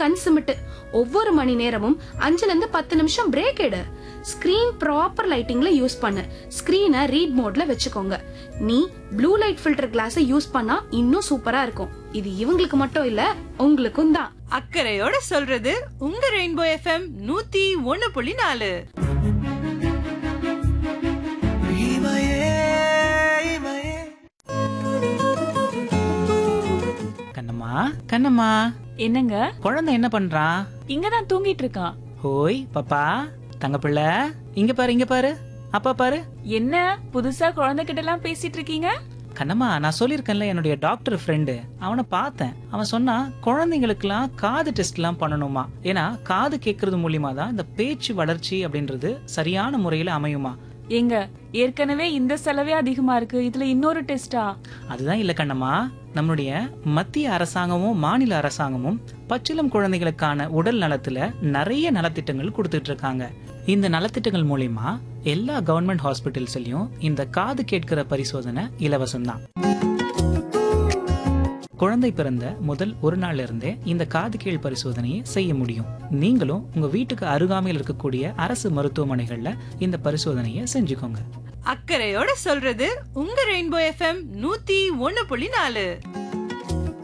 கண் சிமிட்டு ஒவ்வொரு மணி நேரமும் அஞ்சுல இருந்து பத்து நிமிஷம் பிரேக் எடு ஸ்கிரீன் ப்ராப்பர் லைட்டிங்ல யூஸ் பண்ணு ஸ்கிரீனை ரீட் மோட்ல வச்சுக்கோங்க நீ ப்ளூ லைட் ஃபில்டர் கிளாஸை யூஸ் பண்ணா இன்னும் சூப்பரா இருக்கும் இது இவங்களுக்கு மட்டும் இல்ல உங்களுக்கும் தான் அக்கறையோட சொல்றது உங்க ரெயின்போ எஃப்எம் நூத்தி ஒன்னு புள்ளி நாலு கண்ணம்மா கண்ணம்மா என்னங்க குழந்தை என்ன பண்றான் இங்கதான் தூங்கிட்டு இருக்கான் ஹோய் பாப்பா தங்கப்பிள்ளை இங்க பாரு இங்க பாரு அப்பா பாரு என்ன புதுசா குழந்தைகிட்ட எல்லாம் பேசிட்டு இருக்கீங்க கண்ணம்மா நான் சொல்லியிருக்கேன்ல என்னுடைய டாக்டர் ஃப்ரெண்டு அவனை பார்த்தேன் அவன் சொன்னா குழந்தைங்களுக்குலாம் காது டெஸ்ட்லாம் பண்ணணுமா ஏன்னா காது கேட்கறது மூலியமா தான் இந்த பேச்சு வளர்ச்சி அப்படின்றது சரியான முறையில் அமையுமா ஏங்க ஏற்கனவே இந்த செலவே அதிகமா இருக்கு இதுல இன்னொரு டெஸ்டா அதுதான் இல்ல கண்ணம்மா நம்மளுடைய மத்திய அரசாங்கமும் மாநில அரசாங்கமும் பச்சிளம் குழந்தைகளுக்கான உடல் நலத்துல நிறைய நலத்திட்டங்கள் கொடுத்துட்டு இருக்காங்க இந்த நலத்திட்டங்கள் மூலியமா எல்லா கவர்மெண்ட் ஹாஸ்பிட்டல்ஸ்லயும் இந்த காது கேட்கிற பரிசோதனை இலவசம்தான் குழந்தை பிறந்த முதல் ஒரு நாள்ல இருந்தே இந்த காது கீழ் பரிசோதனையை செய்ய முடியும் நீங்களும் உங்க வீட்டுக்கு அருகாமையில் இருக்கக்கூடிய அரசு மருத்துவமனைகள்ல இந்த பரிசோதனையை செஞ்சுக்கோங்க அக்கறையோட சொல்றது உங்க ரெயின்போ எஃப்எம் நூத்தி ஒன்னு புள்ளி நாலு